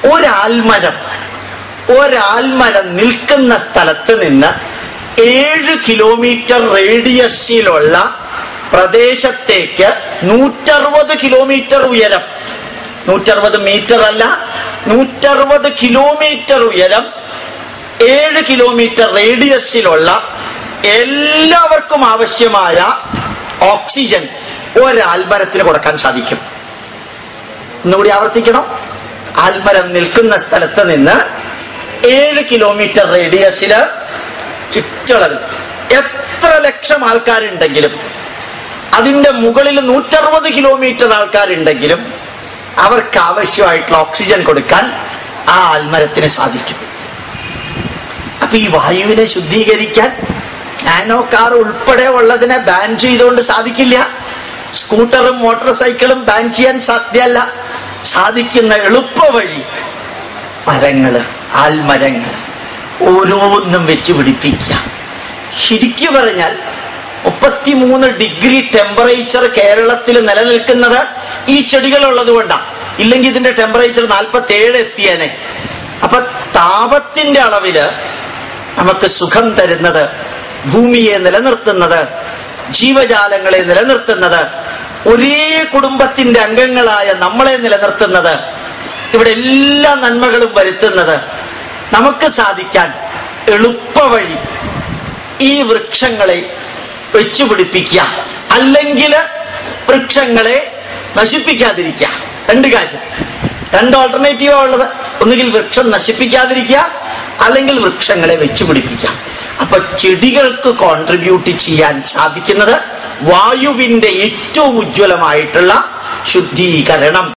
ഒരാൽമരം ഒരാൽമരം നിൽക്കുന്ന സ്ഥലത്ത് നിന്ന് ഏഴ് കിലോമീറ്റർ റേഡിയസിലുള്ള പ്രദേശത്തേക്ക് നൂറ്ററുപത് കിലോമീറ്റർ ഉയരം നൂറ്ററുപത് മീറ്റർ അല്ല നൂറ്ററുപത് കിലോമീറ്റർ ഉയരം ഏഴ് കിലോമീറ്റർ റേഡിയസിലുള്ള എല്ലാവർക്കും ആവശ്യമായ ഓക്സിജൻ ഒരാൽമരത്തിന് കൊടുക്കാൻ സാധിക്കും ഒന്നുകൂടി ആവർത്തിക്കണം ആൽമരം നിൽക്കുന്ന സ്ഥലത്ത് നിന്ന് ഏഴ് കിലോമീറ്റർ റേഡിയസില് ചുറ്റളവ് എത്ര ലക്ഷം ആൾക്കാരുണ്ടെങ്കിലും അതിന്റെ മുകളിൽ നൂറ്ററുപത് കിലോമീറ്റർ ആൾക്കാരുണ്ടെങ്കിലും അവർക്ക് ആവശ്യമായിട്ടുള്ള ഓക്സിജൻ കൊടുക്കാൻ ആ ആൽമരത്തിന് സാധിക്കും അപ്പൊ ഈ വായുവിനെ ശുദ്ധീകരിക്കാൻ നാനോ കാർ ഉൾപ്പെടെ ഉള്ളതിനെ ബാൻ ചെയ്തുകൊണ്ട് സാധിക്കില്ല സ്കൂട്ടറും മോട്ടോർ സൈക്കിളും ബാൻ ചെയ്യാൻ സാധ്യമല്ല സാധിക്കുന്ന എളുപ്പ വഴി മരങ്ങള് ആൽമരങ്ങൾ ഓരോന്നും വെച്ച് പിടിപ്പിക്കുക ശരിക്കു പറഞ്ഞാൽ മുപ്പത്തിമൂന്ന് ഡിഗ്രി ടെമ്പറേച്ചർ കേരളത്തിൽ നിലനിൽക്കുന്നത് ഈ ചെടികൾ ഉള്ളത് കൊണ്ടാണ് ഇല്ലെങ്കിൽ ഇതിന്റെ ടെമ്പറേച്ചർ നാൽപ്പത്തി ഏഴ് എത്തിയേനെ അപ്പൊ താപത്തിന്റെ അളവില് നമുക്ക് സുഖം തരുന്നത് ഭൂമിയെ നിലനിർത്തുന്നത് ജീവജാലങ്ങളെ നിലനിർത്തുന്നത് ഒരേ കുടുംബത്തിന്റെ അംഗങ്ങളായ നമ്മളെ നിലനിർത്തുന്നത് ഇവിടെ എല്ലാ നന്മകളും വരുത്തുന്നത് നമുക്ക് സാധിക്കാൻ എളുപ്പവഴി ഈ വൃക്ഷങ്ങളെ വെച്ചുപിടിപ്പിക്കുക അല്ലെങ്കിൽ വൃക്ഷങ്ങളെ നശിപ്പിക്കാതിരിക്കുക രണ്ട് കാര്യം രണ്ട് ഓൾട്ടർനേറ്റീവാ ഉള്ളത് ഒന്നുകിൽ വൃക്ഷം നശിപ്പിക്കാതിരിക്കുക അല്ലെങ്കിൽ വൃക്ഷങ്ങളെ വെച്ചുപിടിപ്പിക്കാം അപ്പൊ ചെടികൾക്ക് കോൺട്രിബ്യൂട്ട് ചെയ്യാൻ സാധിക്കുന്നത് വായുവിന്റെ ഏറ്റവും ഉജ്ജ്വലമായിട്ടുള്ള ശുദ്ധീകരണം